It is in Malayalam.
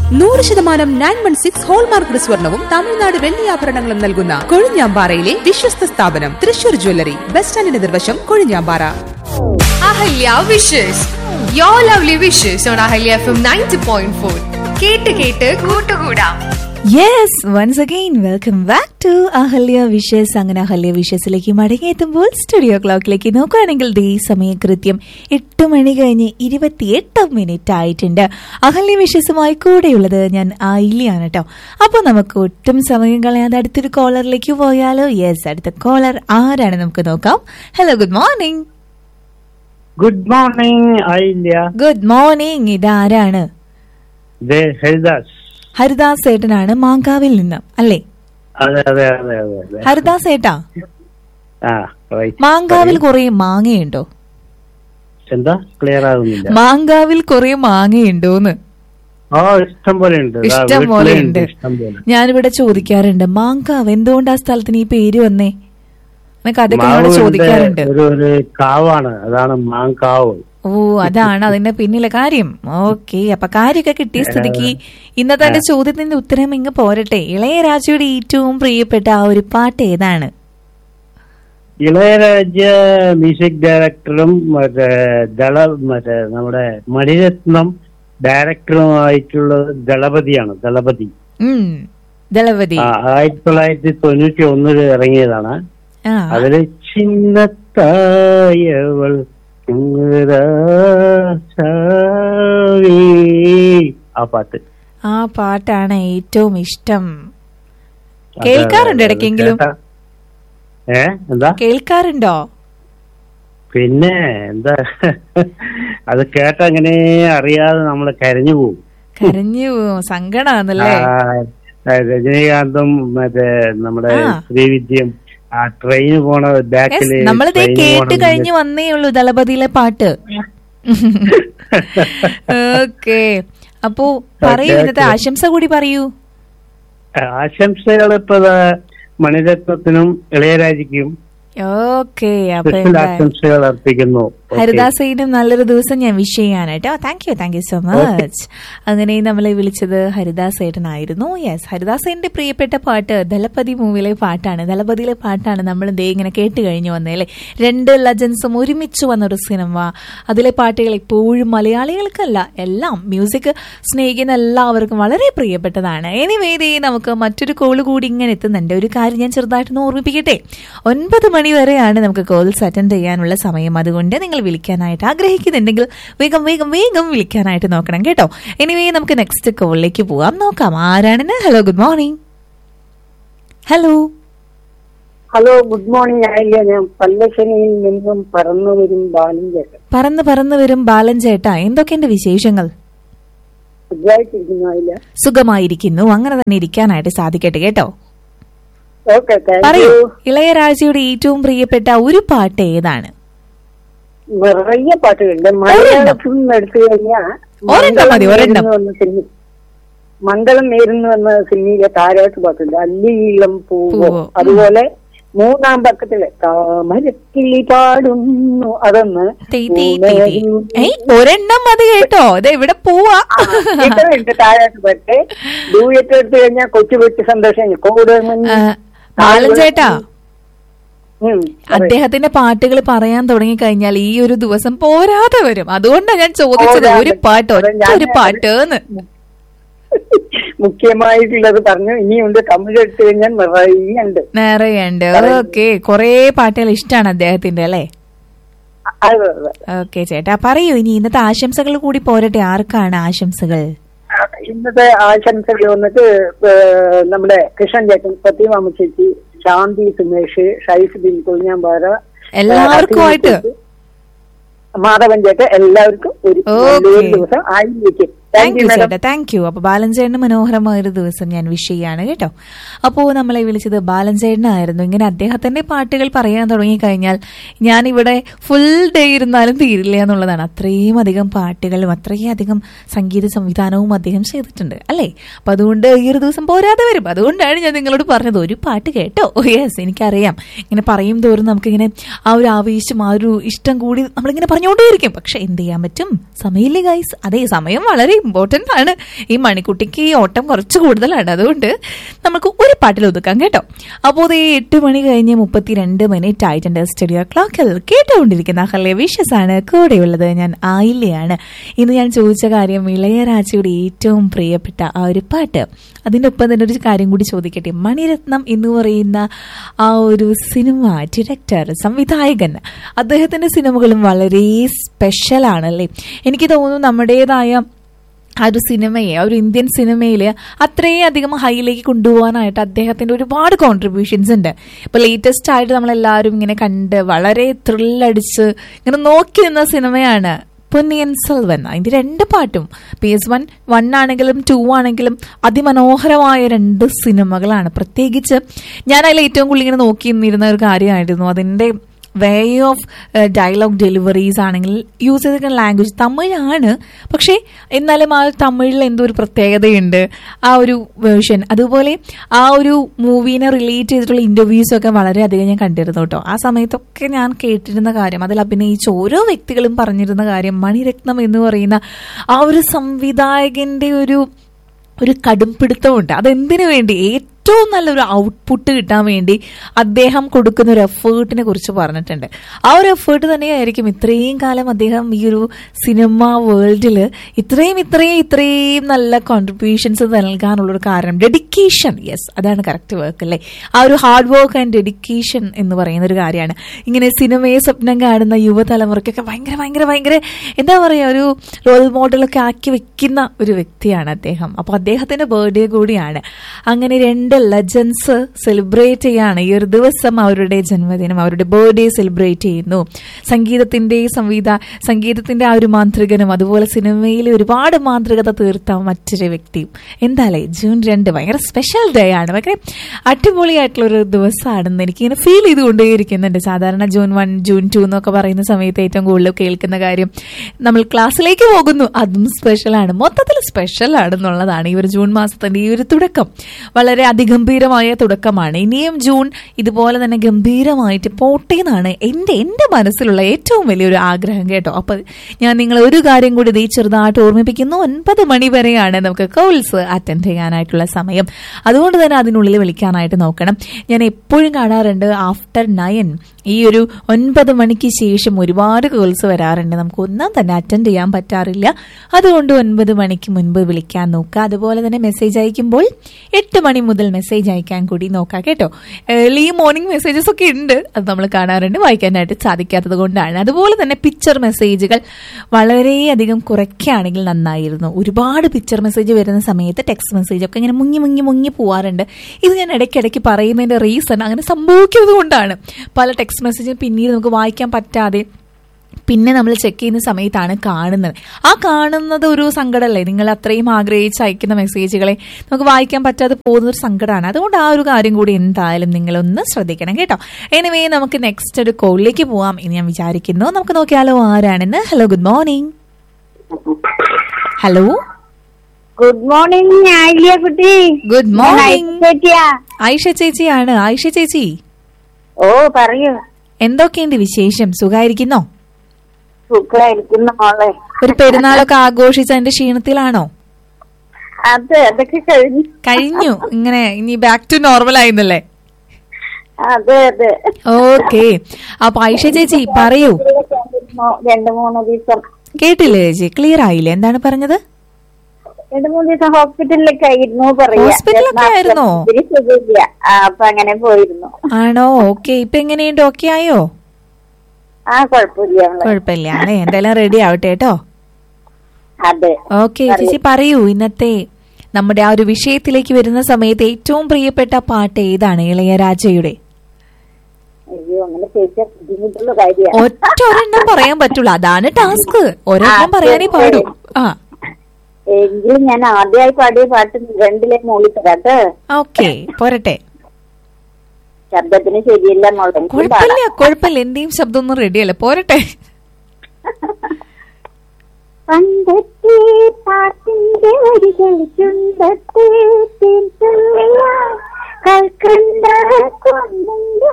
നൂറ് ശതമാനം നയൻ വൺ സിക്സ് ഹോൾമാർക്ക് സ്വർണവും തമിഴ്നാട് വെള്ളിയാഭരണങ്ങളും നൽകുന്ന കൊഴിഞ്ഞാമ്പാറയിലെ വിശ്വസ്ത സ്ഥാപനം തൃശൂർ ജ്വല്ലറി ബസ് സ്റ്റാൻഡിന് നിർവശം Kozhinjampara Ahalya wishes yo lovely wishes on Ahalya F M ninety point four കേട്ട് കേട്ട് കൂട്ടുകൂടാം yes once again welcome back to Ahalya wishes അങ്ങനെ അഹല്യ വിഷസിലേക്ക് മടങ്ങിയെത്തുമ്പോൾ സ്റ്റുഡിയോ ക്ലോക്കിലേക്ക് നോക്കുകയാണെങ്കിൽ ദേ സമയം കൃത്യം എട്ട് മണി കഴിഞ്ഞ് ഇരുപത്തിയെട്ട് മിനിറ്റ് ആയിട്ടുണ്ട് അഹല്യ വിഷസുമായി കൂടെയുള്ളത് ഞാൻ ആയില്യാണ് കേട്ടോ അപ്പോൾ നമുക്ക് ഒട്ടും സമയം കളയാതെ അടുത്തൊരു കോളറിലേക്ക് പോയാലോ യെസ് അടുത്ത കോളർ ആരാണ് നമുക്ക് നോക്കാം hello good morning good morning ആയില്ല ഗുഡ് മോർണിംഗ് ഇതാരാണ് ഇത് ഹരിദാസ് ഹരിദാസ് ഏട്ടനാണ് മാങ്കാവിൽ നിന്ന് അല്ലേ അതെ അതെ അതെ അതെ അതെ ഹരിദാസ് ഏട്ടാ ആ right. മാങ്കാവിൽ കുറെ മാങ്ങയുണ്ടോ എന്താ ക്ലിയർ ആകുന്നില്ല മാങ്കാവിൽ കുറെ മാങ്ങയുണ്ടോന്ന് ഓ ഇഷ്ടം പോലെ ഉണ്ട് ദാ ഇഷ്ടം പോലെ വീട്ടിലുണ്ട് ഉണ്ട് ഇഷ്ടം പോലെ ഞാനിവിടെ ചോദിക്കാറുണ്ട് മാങ്കാവ് എന്തുകൊണ്ട് ആ സ്ഥലത്തിന് ഈ പേര് വന്നേ എന്നൊക്കെ അതൊക്കെ മാവ് എന്നോട് ഇവിടെ ചോദിക്കാറുണ്ട് ഒരു ഒരു കാവാണ് അതാണ് മാങ്കാവ് ഓ അതാണ് അതിന്റെ പിന്നിലെ കാര്യം ഓക്കെ അപ്പൊ കാര്യമൊക്കെ കിട്ടിയ സ്ഥിതിക്ക് ഇന്നത്തെ എന്റെ ചോദ്യത്തിന്റെ ഉത്തരം ഇങ്ങ് പോരട്ടെ ഇളയരാജയുടെ ഏറ്റവും പ്രിയപ്പെട്ട ആ ഒരു പാട്ട് ഏതാണ് ഇളയരാജ മ്യൂസിക് ഡയറക്ടറും മറ്റേ ദള മറ്റേ നമ്മുടെ മണിരത്നം ഡയറക്ടറുമായിട്ടുള്ളത് ദളപതിയാണ് ദളപതി ഉം ദളപതി ആ, ആയിരത്തി തൊള്ളായിരത്തി തൊണ്ണൂറ്റി ഒന്നില് ഇറങ്ങിയതാണ് ആ അതില് ചിന്നത്തായവൾ കുങ്ങുരാശാവേ. ആ പാട്ട് ആ പാട്ടാണ് ഏറ്റവും ഇഷ്ടം കേൾക്കാറുണ്ട് ഇടയ്ക്കെങ്കിലും കേട്ടാ- ഏ എന്താ കേൾക്കാറുണ്ടോ പിന്നെ എന്താ അത് കേട്ട അങ്ങനെ അറിയാതെ നമ്മള് കരഞ്ഞു പോകും കരഞ്ഞു സങ്കടാന്നല്ലേ ആ, രജനീകാന്തും മറ്റേ നമ്മുടെ ആ. ശ്രീവിദ്യം ആ ട്രെയിൻ പോണ ബാക്കില് നമ്മളിതേ train കേട്ട് പോണ കഴിഞ്ഞു വന്നേ ഉള്ളൂ ദളപതിയിലെ പാട്ട് ഓക്കെ അപ്പോ പറയൂ ഇന്നത്തെ ആശംസ കൂടി പറയൂ ആശംസകൾ ഇപ്പൊ ദാ മണിരത്നത്തിനും ഇളയരാജയ്ക്കും ഓക്കെ അപ്പൊ സ്പെഷ്യൽ എന്താ ആശംസകൾ അർപ്പിക്കുന്നു Okay. ഹരിദാസയിനും നല്ലൊരു ദിവസം ഞാൻ വിഷ് ചെയ്യാണ് കേട്ടോ thank you thank you so much അങ്ങനെ നമ്മളെ വിളിച്ചത് ഹരിദാസ് ഏട്ടനായിരുന്നു യെസ് ഹരിദാസേന്റെ പ്രിയപ്പെട്ട പാട്ട് ദളപതി മൂവിയിലെ പാട്ടാണ് ദളപതിയിലെ പാട്ടാണ് നമ്മൾ ദേ ഇങ്ങനെ കേട്ട് കഴിഞ്ഞു വന്നേലെ രണ്ട് ലെജൻസും ഒരുമിച്ച് വന്നൊരു സിനിമ അതിലെ പാട്ടുകൾ എപ്പോഴും മലയാളികൾക്കല്ല എല്ലാം മ്യൂസിക് സ്നേഹിക്കുന്ന എല്ലാവർക്കും വളരെ പ്രിയപ്പെട്ടതാണ് എനിവേ ദേ നമുക്ക് മറ്റൊരു കോള് കൂടി ഇങ്ങനെ എത്തുന്നുണ്ട് ഒരു കാര്യം ഞാൻ ചെറുതായിട്ടൊന്ന് ഓർമ്മിപ്പിക്കട്ടെ ഒൻപത് മണി വരെയാണ് നമുക്ക് കോൾസ് അറ്റൻഡ് ചെയ്യാനുള്ള സമയം അതുകൊണ്ട് നിങ്ങൾ വിളിക്കാനായിട്ട് ആഗ്രഹിക്കുന്നുണ്ടെങ്കിൽ വേഗം വേഗം വേഗം വിളിക്കാനായിട്ട് നോക്കണം കേട്ടോ എനിവേ നമുക്ക് നെക്സ്റ്റ് കോളിലേക്ക് പോവാം നോക്കാം ആരാണെന്ന് hello good morning hello hello good morning ആയില്ല ഞാൻ പല്ലശ്ശനിയിൽ നിന്നും പറന്നു വരും ബാലൻ ചേട്ടൻ പറന്ന് പറന്ന് വരും ബാലൻ ചേട്ടാ എന്തൊക്കെയുണ്ട് വിശേഷങ്ങൾ സുഖമായിട്ടിരിക്കുന്നു ആയില്ല സുഖമായിരിക്കുന്നു അങ്ങനെ തന്നെ ഇരിക്കാനായിട്ട് സാധിക്കട്ടെ കേട്ടോ ഓക്കെ താങ്ക് പറയൂ യു ഇളയരാജയുടെ ഏറ്റവും പ്രിയപ്പെട്ട ഒരു പാട്ട് ഏതാണ് നിറയെ പാട്ടുകളുണ്ട് മലയാളത്തിൽ നിന്ന് എടുത്തു കഴിഞ്ഞാൽ ഒരെണ്ണം മതി, ഒരെണ്ണം. മംഗളം നേരുന്നു എന്ന സിനിമയിലെ താരാട്ട് പാട്ടുണ്ട് അല്ലീളം പൂവോ പൂവോ. അതുപോലെ മൂന്നാം പക്കത്തിലെ താമരക്കിളി പാടുന്നു അതൊന്ന് തെയ് തെയ് തെയ് തെയ്. ഏയ് ഒരെണ്ണം മതി കേട്ടോ ഇത് എവിടെ പോവാ ഇട്ടുണ്ട് താരാട്ട് പാട്ട് ഡൂയറ്റ് എടുത്തു കഴിഞ്ഞാൽ കൊച്ചു കൊച്ചു സന്തോഷം കൂടെ ആ, ബാലൻ ചേട്ടാ ഉം, അദ്ദേഹത്തിന്റെ പാട്ടുകൾ പറയാൻ തുടങ്ങി കഴിഞ്ഞാൽ ഈ ഒരു ദിവസം പോരാതെ വരും അതുകൊണ്ടാണ് ഞാൻ ചോദിച്ചത് പോരാതെ. ഒരു പാട്ട് ഒറ്റ ഞാൻ- ഒരു പാട്ട് എന്ന് മുഖ്യമായിട്ടുള്ളത് പറഞ്ഞു ഇനിയുണ്ട് തമിഴ് എടുത്തു കഴിഞ്ഞാൽ നിറയുണ്ട് നിറയുണ്ട് ഓക്കെ കൊറേ പാട്ടുകൾ ഇഷ്ടമാണ് അദ്ദേഹത്തിന്റെ അല്ലേ അതെ അതെ ഓക്കെ ചേട്ടാ പറയൂ ഇനി ഇന്നത്തെ ആശംസകൾ കൂടി പോരട്ടെ ആർക്കാണ് ആശംസകൾ ആ, ഇന്നത്തെ ആശംസകൾ വന്നിട്ട് ഏഹ്, നമ്മുടെ കൃഷ്ണൻ ചേട്ടൻ സത്യമാമ ചേച്ചി ശാന്തി സുമേഷ് ഷൈഫ് ബിൻ കുഞ്ഞാമ്പാറ എല്ലാവർക്കുമായിട്ട് മാധവൻ ചേട്ടൻ എല്ലാവർക്കും ഒരു Okay. നല്ലൊരു ദിവസം ആയിരിക്കും thank thank you you madam ചേട്ടാ താങ്ക് യു അപ്പൊ ബാലൻചേട്ടന് മനോഹരമായ ഒരു ദിവസം ഞാൻ വിഷ് ചെയ്യാണ് കേട്ടോ അപ്പോ നമ്മളെ വിളിച്ചത് ബാലൻചേട്ടനായിരുന്നു ഇങ്ങനെ അദ്ദേഹത്തിന്റെ പാട്ടുകൾ പറയാൻ തുടങ്ങി കഴിഞ്ഞാൽ ഞാനിവിടെ ഫുൾ ഡേ ഇരുന്നാലും തീരില്ല എന്നുള്ളതാണ് അത്രയും അധികം പാട്ടുകളും അത്രയും അധികം സംഗീത സംവിധാനവും അദ്ദേഹം ചെയ്തിട്ടുണ്ട് അല്ലേ അപ്പൊ അതുകൊണ്ട് ഈ ഒരു ദിവസം പോരാതെ വരും അതുകൊണ്ടാണ് ഞാൻ നിങ്ങളോട് പറഞ്ഞത് ഒരു പാട്ട് കേട്ടോ യെസ് എനിക്കറിയാം ഇങ്ങനെ പറയും തോറും നമുക്കിങ്ങനെ ആ ഒരു ആവേശം ആ ഒരു ഇഷ്ടം കൂടി നമ്മളിങ്ങനെ പറഞ്ഞുകൊണ്ടേയിരിക്കും പക്ഷെ എന്ത് ചെയ്യാൻ പറ്റും സമയമില്ലേ ഗൈസ് അതേ സമയം വളരെ ഇമ്പോർട്ടന്റ് ആണ് ഈ മണിക്കുട്ടിക്ക് ഈ ഓട്ടം കുറച്ച് കൂടുതലാണ് അതുകൊണ്ട് നമുക്ക് ഒരു പാട്ടിൽ ഒതുക്കാം കേട്ടോ അപ്പോൾ ഈ എട്ട് മണി കഴിഞ്ഞ് മുപ്പത്തിരണ്ട് മിനിറ്റ് ആയിട്ടുണ്ട് സ്റ്റുഡിയോ ക്ലോക്കിൽ കേട്ടുകൊണ്ടിരിക്കുന്ന ഹല്ലേ വിഷസ് ആണ് കൂടെയുള്ളത് ഞാൻ ആയില്ലയാണ് ഇന്ന് ഞാൻ ചോദിച്ച കാര്യം ഇളയരാജയുടെ ഏറ്റവും പ്രിയപ്പെട്ട ആ ഒരു പാട്ട് അതിൻ്റെ ഒപ്പം തന്നെ ഒരു കാര്യം കൂടി ചോദിക്കട്ടെ മണിരത്നം എന്ന് പറയുന്ന ആ ഒരു സിനിമ ഡിറക്ടർ സംവിധായകൻ അദ്ദേഹത്തിന്റെ സിനിമകളും വളരെ സ്പെഷ്യലാണ് അല്ലേ എനിക്ക് തോന്നുന്നു നമ്മുടേതായ ആ ഒരു സിനിമയെ ആ ഒരു ഇന്ത്യൻ സിനിമയിൽ അത്രയും അധികം ഹൈയിലേക്ക് കൊണ്ടുപോകാനായിട്ട് അദ്ദേഹത്തിന്റെ ഒരുപാട് കോൺട്രിബ്യൂഷൻസ് ഉണ്ട് ഇപ്പൊ ലേറ്റസ്റ്റ് ആയിട്ട് നമ്മളെല്ലാവരും ഇങ്ങനെ കണ്ട് വളരെ ത്രില്ലടിച്ച് ഇങ്ങനെ നോക്കി നിന്ന സിനിമയാണ് പൊന്നിയൻ സെൽവൻ അതിന്റെ രണ്ട് പാട്ടും പി എസ് വൺ വൺ ആണെങ്കിലും ടു ആണെങ്കിലും അതിമനോഹരമായ രണ്ട് സിനിമകളാണ് പ്രത്യേകിച്ച് ഞാൻ അതിൽ ഏറ്റവും കൂടുതൽ ഇങ്ങനെ നോക്കി നിന്നിരുന്ന ഒരു കാര്യമായിരുന്നു അതിന്റെ വേ ഓഫ് ഡയലോഗ് ഡെലിവറീസ് ആണെങ്കിൽ യൂസ് ചെയ്തിരിക്കുന്ന ലാംഗ്വേജ് തമിഴാണ് പക്ഷേ എന്നാലും ആ തമിഴിൽ എന്തോ ഒരു പ്രത്യേകതയുണ്ട് ആ ഒരു വേർഷൻ അതുപോലെ ആ ഒരു മൂവീനെ റിലേറ്റ് ചെയ്തിട്ടുള്ള ഇന്റർവ്യൂസ് ഒക്കെ വളരെയധികം ഞാൻ കണ്ടിരുന്നു കേട്ടോ ആ സമയത്തൊക്കെ ഞാൻ കേട്ടിരുന്ന കാര്യം അതിൽ അഭിനയിച്ച ഓരോ വ്യക്തികളും പറഞ്ഞിരുന്ന കാര്യം മണിരത്നം എന്ന് പറയുന്ന ആ ഒരു സംവിധായകന്റെ ഒരു ഒരു കടുംപിടുത്തമുണ്ട് അതെന്തിനു വേണ്ടി ഏറ്റവും നല്ലൊരു ഔട്ട്പുട്ട് കിട്ടാൻ വേണ്ടി അദ്ദേഹം കൊടുക്കുന്ന ഒരു എഫേർട്ടിനെ കുറിച്ച് പറഞ്ഞിട്ടുണ്ട് ആ ഒരു എഫേർട്ട് തന്നെയായിരിക്കും ഇത്രയും കാലം അദ്ദേഹം ഈ ഒരു സിനിമ വേൾഡിൽ ഇത്രയും ഇത്രയും ഇത്രയും നല്ല കോൺട്രിബ്യൂഷൻസ് നൽകാനുള്ള ഒരു കാരണം ഡെഡിക്കേഷൻ യെസ് അതാണ് കറക്റ്റ് വർക്ക് അല്ലേ ആ ഒരു ഹാർഡ് വർക്ക് ആൻഡ് ഡെഡിക്കേഷൻ എന്ന് പറയുന്ന ഒരു കാര്യമാണ് ഇങ്ങനെ സിനിമയെ സ്വപ്നം കാണുന്ന യുവതലമുറയ്ക്കൊക്കെ ഭയങ്കര ഭയങ്കര ഭയങ്കര എന്താ പറയുക ഒരു റോൾ മോഡലൊക്കെ ആക്കി വെക്കുന്ന ഒരു വ്യക്തിയാണ് അദ്ദേഹം അപ്പോൾ അദ്ദേഹത്തിന്റെ ബർത്ത്ഡേ കൂടിയാണ് അങ്ങനെ രണ്ട് ലെജൻസ് സെലിബ്രേറ്റ് ചെയ്യാണ് ഈ ഒരു ദിവസം അവരുടെ ജന്മദിനം അവരുടെ ബർത്ത്ഡേ സെലിബ്രേറ്റ് ചെയ്യുന്നു സംഗീതത്തിന്റെ സംവിധാ സംഗീതത്തിന്റെ ആ ഒരു മാന്ത്രികനും അതുപോലെ സിനിമയിൽ ഒരുപാട് മാന്ത്രികത തീർത്ത മറ്റൊരു വ്യക്തിയും എന്തായാലേ ജൂൺ രണ്ട് ഭയങ്കര സ്പെഷ്യൽ ഡേ ആണ് ഭയങ്കര അടിപൊളിയായിട്ടുള്ള ഒരു ദിവസമാണെന്ന് എനിക്കിങ്ങനെ ഫീൽ ചെയ്തുകൊണ്ടേയിരിക്കുന്നുണ്ട് സാധാരണ ജൂൺ വൺ ജൂൺ ടു എന്നൊക്കെ പറയുന്ന സമയത്ത് ഏറ്റവും കൂടുതൽ കേൾക്കുന്ന കാര്യം നമ്മൾ ക്ലാസ്സിലേക്ക് പോകുന്നു അതും സ്പെഷ്യലാണ് മൊത്തത്തിൽ സ്പെഷ്യൽ ആണെന്നുള്ളതാണ് ഈ ഒരു ജൂൺ മാസത്തിന്റെ ഈ ഒരു തുടക്കം വളരെ അതിഗംഭീരമായ തുടക്കമാണ് ഇനിയും ജൂൺ ഇതുപോലെ തന്നെ ഗംഭീരമായിട്ട് പോട്ടെ എന്നാണ് എൻ്റെ എൻ്റെ മനസ്സിലുള്ള ഏറ്റവും വലിയൊരു ആഗ്രഹം കേട്ടോ അപ്പൊ ഞാൻ നിങ്ങൾ ഒരു കാര്യം കൂടി ഇതേ ചെറുതായിട്ട് ഓർമ്മിപ്പിക്കുന്നു ഒൻപത് മണി വരെയാണ് നമുക്ക് കോൾസ് അറ്റൻഡ് ചെയ്യാനായിട്ടുള്ള സമയം അതുകൊണ്ട് തന്നെ അതിനുള്ളിൽ വിളിക്കാനായിട്ട് നോക്കണം ഞാൻ എപ്പോഴും കാണാറുണ്ട് ആഫ്റ്റർ നയൻ ഈ ഒരു ഒൻപത് മണിക്ക് ശേഷം ഒരുപാട് കോൾസ് വരാറുണ്ട് നമുക്ക് ഒന്നും തന്നെ അറ്റൻഡ് ചെയ്യാൻ പറ്റാറില്ല അതുകൊണ്ട് ഒൻപത് മണിക്ക് മുൻപ് വിളിക്കാൻ നോക്കുക അതുപോലെ തന്നെ മെസ്സേജ് അയക്കുമ്പോൾ എട്ട് മണി മുതൽ മെസ്സേജ് അയക്കാൻ കൂടി നോക്കാം കേട്ടോ ഏർലി മോർണിംഗ് മെസ്സേജസ് ഒക്കെ ഉണ്ട് അത് നമ്മൾ കാണാറുണ്ട് വായിക്കാനായിട്ട് സാധിക്കാത്തത് കൊണ്ടാണ് അതുപോലെ തന്നെ പിക്ചർ മെസ്സേജുകൾ വളരെയധികം കുറയ്ക്കുകയാണെങ്കിൽ നന്നായിരുന്നു ഒരുപാട് പിക്ചർ മെസ്സേജ് വരുന്ന സമയത്ത് ടെക്സ്റ്റ് മെസ്സേജ് ഒക്കെ ഇങ്ങനെ മുങ്ങി മുങ്ങി മുങ്ങി പോവാറുണ്ട് ഇത് ഞാൻ ഇടയ്ക്കിടയ്ക്ക് പറയുന്നതിന്റെ റീസൺ അങ്ങനെ സംഭവിക്കുന്നത് കൊണ്ടാണ് പല ടെക്സ്റ്റ് മെസ്സേജും പിന്നീട് നമുക്ക് വായിക്കാൻ പറ്റാതെ പിന്നെ നമ്മൾ ചെക്ക് ചെയ്യുന്ന സമയത്താണ് കാണുന്നത് ആ കാണുന്നത് ഒരു സങ്കടമല്ലേ നിങ്ങൾ അത്രയും ആഗ്രഹിച്ച് അയക്കുന്ന മെസ്സേജുകളെ നമുക്ക് വായിക്കാൻ പറ്റാതെ പോകുന്ന ഒരു സങ്കടമാണ് അതുകൊണ്ട് ആ ഒരു കാര്യം കൂടി എന്തായാലും നിങ്ങളൊന്ന് ശ്രദ്ധിക്കണം കേട്ടോ എനിവേ നമുക്ക് നെക്സ്റ്റ് ഒരു കോളിലേക്ക് പോവാം എന്ന് ഞാൻ വിചാരിക്കുന്നു നമുക്ക് നോക്കിയാലോ ആരാണെന്ന് hello good morning hello good morning Aayilya കുട്ടി ഗുഡ് മോർണിംഗ് ചേച്ചിയാ ആയിഷ ചേച്ചിയാണ് ആയിഷ ചേച്ചി ഓ പറയൂ എന്തൊക്കെയുണ്ട് വിശേഷം സുഖായിരിക്കുന്നോ സുഖമായിരിക്കുന്ന മോളെ ഒരു പെരുന്നാളൊക്കെ ആഘോഷിച്ച അതിന്റെ ക്ഷീണത്തിലാണോ അത് അതൊക്കെ കഴിഞ്ഞു കഴിഞ്ഞു ഇങ്ങനെ ഇനി ബാക്ക് ടു നോർമൽ ആയിരുന്നല്ലേ അതെ അതെ ഓക്കെ അപ്പൊ ഐഷ ചേച്ചി പറയൂ രണ്ടു മൂന്ന് ദിവസം കേട്ടില്ലേ ചേച്ചി ക്ലിയർ ആയില്ലേ എന്താണ് പറഞ്ഞത് രണ്ടു മൂന്ന് ദിവസം ഹോസ്പിറ്റലിലൊക്കെ ആയിരുന്നു പറയാ ഹോസ്പിറ്റലിലൊക്കെ ആയിരുന്നോ? ഒത്തിരി സുഖമില്ല ആ, അപ്പൊ അങ്ങനെ പോയിരുന്നു ആണോ ഓക്കെ ഇപ്പൊ എങ്ങനെയുണ്ട് ഓക്കെ ആയോ ആ കുഴപ്പമില്ല മോളെ. കുഴപ്പമില്ല അല്ലേ എന്തായാലും റെഡി ആവട്ടെ കേട്ടോ അതെ ഓക്കെ ചേച്ചി പറയൂ ഇന്നത്തെ നമ്മുടെ ആ ഒരു വിഷയത്തിലേക്ക് വരുന്ന സമയത്ത് ഏറ്റവും പ്രിയപ്പെട്ട പാട്ട് ഏതാണ് ഇളയരാജയുടെ അയ്യോ അങ്ങനെ ചോദിച്ചാൽ ബുദ്ധിമുട്ടുള്ള കാര്യമാണ് ഒറ്റ ഒരെണ്ണം പറയാൻ പറ്റുള്ളൂ അതാണ് ടാസ്ക് ഒരെണ്ണം പറയാനേ പാടൂ ആ എങ്കിലും ഞാൻ ആദ്യമായി പാടിയ പാട്ട് രണ്ടിലെ മൂളി തരാട്ട് ഓക്കെ പോരട്ടെ ശബ്ദത്തിന് ശരിയല്ല മോളെ എനിക്ക് കുഴപ്പമില്ല പാടാം. കുഴപ്പമില്ല എന്റെയും ശബ്ദം ഒന്നും റെഡിയല്ല പോരട്ടെ പണ്ടത്തെ പാട്ടിന്റെ വരികൾ ചുണ്ടത്തെ തേൻ തുള്ളിയാ കൽക്കണ്ട കൊന്നിന്റെ